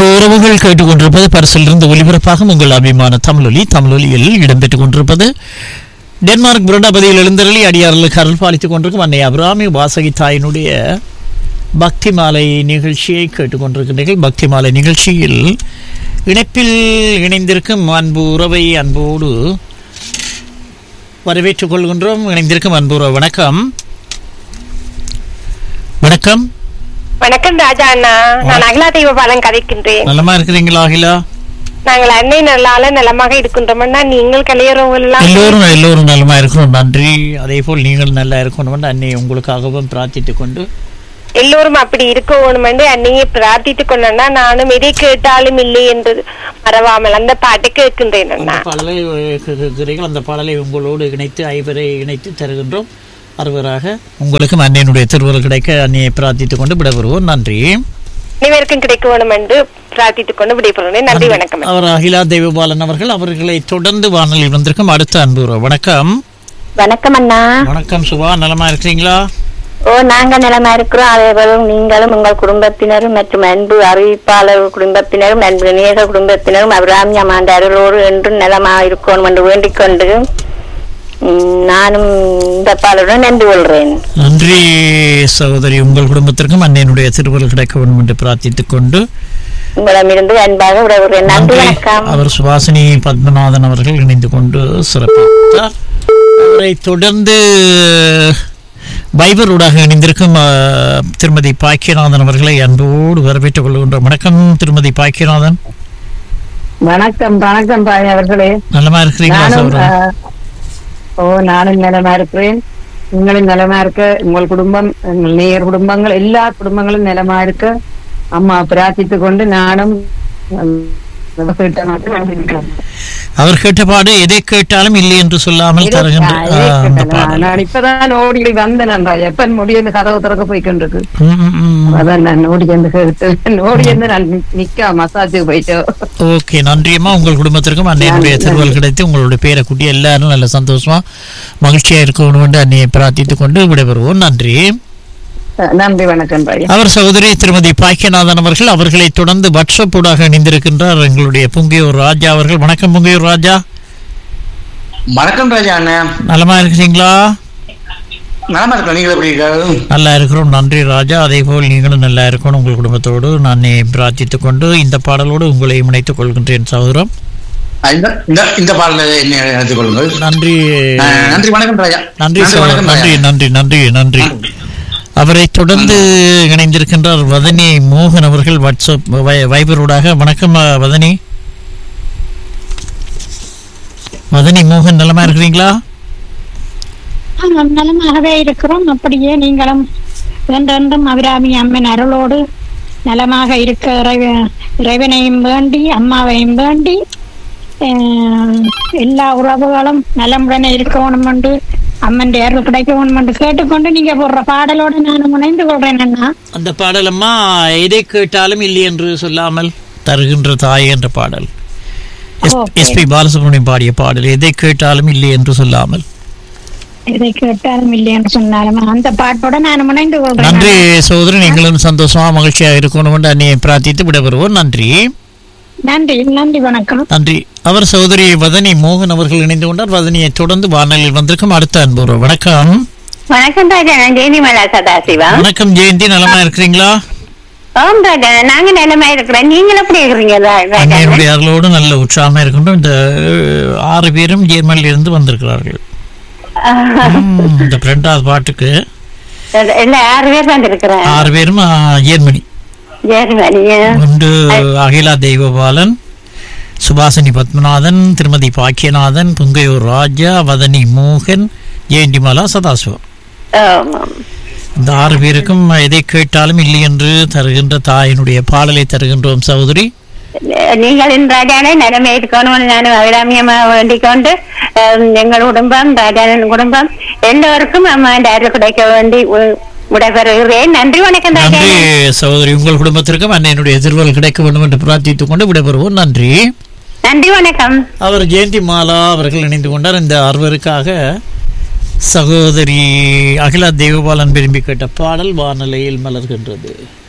அன்பு உறவுகள் கேட்டுக்கொண்டிருப்பது பரிசிலிருந்து ஒலிபரப்பாகும் உங்கள் அபிமான தமிழொலி தமிழொலியில் இடம்பெற்றுக் கொண்டிருப்பது டென்மார்க் புரண்டாபதியில் எழுந்தருளி அடியார்களுக்கு அருள் பாலித்துக் கொண்டிருக்கும் அன்னை அபிராமி வாசகி தாயினுடைய பக்தி மாலை நிகழ்ச்சியை கேட்டுக்கொண்டிருக்கின்றீர்கள் பக்தி மாலை நிகழ்ச்சியில் இணைப்பில் இணைந்திருக்கும் அன்பு உறவை அன்போடு வரவேற்றுக் கொள்கின்றோம் இணைந்திருக்கும் அன்பு உறவு வணக்கம் வணக்கம் வணக்கம் ராஜா அண்ணா நான் அகிலா தெய்வபாலன் கதைக்கின்றேன் நலமா இருக்கிறீங்களா அகிலா நாங்கள் அன்னை நல்லால நலமாக இருக்கின்றோம்னா நீங்கள் கலையறவங்க எல்லாம் எல்லோரும் எல்லோரும் நலமா இருக்கிறோம் நன்றி அதே போல் நீங்கள் நல்லா இருக்கணும் அன்னை உங்களுக்காகவும் பிரார்த்தித்துக் கொண்டு எல்லோரும் அப்படி இருக்க வேணுமென்று அன்னையை பிரார்த்தித்துக் கொண்டா நானும் எதை கேட்டாலும் இல்லை என்று மறவாமல் அந்த பாட்டை கேட்கின்றேன் அந்த அண்ணா பாடலை கேட்கிறீர்கள் அந்த பாடலை உங்களோடு இணைத்து ஐவரை இணைத்து தருகின்றோம் அறுவராக உங்களுக்கும் அன்னையினுடைய திருவருள் கிடைக்க அன்னையை பிரார்த்தித்துக் கொண்டு விடைபெறுவோம் நன்றி அனைவருக்கும் கிடைக்க வேணும் என்று பிரார்த்தித்துக் கொண்டு விடைபெறுகிறேன் நன்றி வணக்கம் அவர் அகிலா தேவபாலன் அவர்கள் அவர்களை தொடர்ந்து வானொலியில் வந்திருக்கும் அடுத்த அன்பு உறவு. வணக்கம் வணக்கம் அண்ணா வணக்கம் சுபா நலமா இருக்கிறீங்களா ஓ நாங்க நலமா இருக்கிறோம் அதே போல நீங்களும் உங்கள் குடும்பத்தினரும் மற்றும் அன்பு அறிவிப்பாளர் குடும்பத்தினரும் அன்பு நேச குடும்பத்தினரும் அபிராமி அம்மாண்ட அருளோடு என்றும் நலமா இருக்கணும் என்று வேண்டிக் கொண்டு ம், நானும் இந்த பாலுடன் நன்றி கொள்றேன் நன்றி சகோதரி உங்கள் குடும்பத்திற்கும் அன்னையினுடைய திருவருள் கிடைக்க வேண்டும் என்று பிரார்த்தித்துக் கொண்டு உங்களிடமிருந்து அன்பாக விடைபெறுகிறேன் நன்றி நன்றி வணக்கம் அவர் சுபாசினி பத்மநாதன் அவர்கள் இணைந்து கொண்டு சிறப்பித்தார் அவரை தொடர்ந்து பைபரூடாக இணைந்திருக்கும் அஹ், திருமதி பாக்கியநாதன் அவர்களை அன்போடு வரவேற்றுக் கொள்கின்றோம் வணக்கம் திருமதி பாக்கியநாதன் வணக்கம் வணக்கம் பாய் அவர்களே நலமா இருக்கிறீங்களா நானும் சகோதரன் ஆஹ், ஓ நானும் நலமா இருக்கிறேன் நீங்களும் நலமா இருக்க உங்கள் குடும்பம் உங்கள் நேயர் குடும்பங்கள் எல்லா குடும்பங்களும் நலமா இருக்க அம்மா பிரார்த்தித்துக் கொண்டு நானும் உம், விவசாயிட்ட மட்டும் வந்திருக்கிறேன். அவர் கேட்டபாடு எதை கேட்டாலும் இல்லை என்று சொல்லாமல் தருகின்ற ஆஹ், அஹ், அந்த நான் பாடல் நான் இப்பதான் ஓடி வந்தேன் நன்றா எப்ப முடியும் கதவு திறக்க போய்க்கொண்டிருக்கு ம், ம், ம். அதான் நான் ஓடி வந்து கேட்டு ஓடி வந்து நான் நிக்க மசாஜுக்கு போயிட்டு ஓகே நன்றியம்மா உங்கள் குடும்பத்திற்கும் அன்னையினுடைய நன்றி, திருவள் கிடைத்து உங்களுடைய பேரை குட்டி எல்லாரும் நல்ல சந்தோஷமா மகிழ்ச்சியா இருக்கணும் என்று அன்னையை பிரார்த்தித்துக் கொண்டு விடைபெறுவோம் நன்றி நன்றி வணக்கம் பாய் அவர் சகோதரி திருமதி பாக்கியநாதன் அவர்கள் அவர்களை தொடர்ந்து வாட்ஸ்அப் ஊடாக இணைந்திருக்கின்றார் எங்களுடைய புங்கியூர் ராஜா அவர்கள் வணக்கம் புங்கியூர் ராஜா வணக்கம் ராஜா அண்ணன் நலமா இருக்கிறீங்களா நலமா இருக்கோம் நீங்க எப்படி இருக்கீங்க? நல்லா இருக்கிறோம் நன்றி ராஜா அதே போல் நீங்களும் நல்லா இருக்கணும் உங்கள் குடும்பத்தோடு நான் பிரார்த்தித்துக் கொண்டு இந்த பாடலோடு உங்களை இணைத்துக் கொள்கின்றேன் சகோதரம் அஹ் இந்த இந்த இந்த பாடல என்ன எடுத்துக் கொள்ளுங்கள் நன்றி அஹ் நன்றி வணக்கம் ராஜா நன்றி சகோதரர் வணக்கம் நன்றி ராஜா. நன்றி நன்றி நன்றி அவரை தொடர்ந்து இணைந்திருக்கின்றார் வதனி மோகன் அவர்கள் வாட்ஸ்அப் வை- வைபரோடாக வணக்கம் அஹ், வதனி வதனி மோகன் நலமா இருக்கிறீங்களா ஆமாம் நலமாகவே இருக்கிறோம் அப்படியே நீங்களும் என்றென்றும் அபிராமி அம்மன் அருளோடு நலமாக இருக்க இறைவ- இறைவனையும் வேண்டி அம்மாவையும் வேண்டி அஹ், எல்லா உறவுகளும் நலமுடனே இருக்கணும் என்று அம்மன் அருள் கிடைக்கணும் என்று கேட்டுக்கொண்டு நீங்க போடுற பாடலோடு நான் முனைந்து கொள்றேன் அண்ணா அந்த பாடலம்மா எதை கேட்டாலும் இல்லை என்று சொல்லாமல் தருகின்ற தாய் என்ற பாடல் Okay. எஸ்பி பாலசுப்ரமணியம் பாடிய பாடல் எதை கேட்டாலும் இல்லை என்று சொல்லாமல் இதை கேட்டாலும் இல்லை என்று சொன்னாலும் அந்த பாட்டோட நான் முனைந்து கொள்றேன் நன்றி அண்ணா. சகோதரன் நீங்களும் சந்தோஷமா மகிழ்ச்சியாக இருக்கணும் என்று அன்னையை பிரார்த்தித்து விடைபெறுவோம் நன்றி நன்றி நன்றி வணக்கம் நன்றி அவர் சகோதரி வதனி மோகன் அவர்கள் இணைந்து கொண்டார் வதனியை தொடர்ந்து வானலில் வந்திருக்கும் அடுத்த அன்பு உறவு. வணக்கம் வணக்கம் ராஜா நான் ஜெயனிமலா சதாசிவா வணக்கம் ஜெயந்தி நலமா இருக்கிறீங்களா ஓம் ராஜா நாங்க நலமா இருக்கிறோம் நீங்கள் எப்படி இருக்கிறீங்க ரா- ராஜா அன்னையருடைய அருளோடு நல்ல உற்சாகமா இருக்கின்றோம் இந்த அஹ், ஆறு பேரும் ஜெர்மனில இருந்து வந்திருக்கிறார்கள் ம், இந்த இரண்டாவது பாட்டுக்கு இல்ல ஆறு பேர் வந்திருக்கிறேன் ஆறு பேரும் ஆ, ஜெர்மனி ஜெர்மனியா ஒன்று அகிலா தெய்வபாலன் சுபாசினி பத்மநாதன் திருமதி பாக்கியநாதன் புங்கையூர் ராஜா வதனி மோகன் ஜெயந்திமாலா சதாசிவம் ஆமாம் இந்த ஆறு பேருக்கும் எதை கேட்டாலும் இல்லை என்று தருகின்ற தாயினுடைய பாடலை தருகின்றோம் சகோதரி நீங்கள் ராஜானை நலமே இருக்கணும்னு நான் அபிராமியமா வேண்டிக் கொண்டு அஹ், எங்கள் குடும்பம் ராஜாவின் குடும்பம் எல்லோருக்கும் அம்மா அருள் கிடைக்க வேண்டி உ- விடைபெறுகிறேன் நன்றி வணக்கம் ராஜா நன்றி சகோதரி உங்கள் குடும்பத்திற்கும் அன்னையினுடைய திருவள் கிடைக்க வேண்டும் என்று பிரார்த்தித்துக் கொண்டு விடைபெறுவோம் நன்றி நன்றி வணக்கம் அவர் ஜெயந்தி மாலா அவர்கள் இணைந்து கொண்டார் இந்த அறுவருக்காக சகோதரி அகிலா தேவபாலன் விரும்பி கேட்ட பாடல் வானலையில் மலர்கின்றது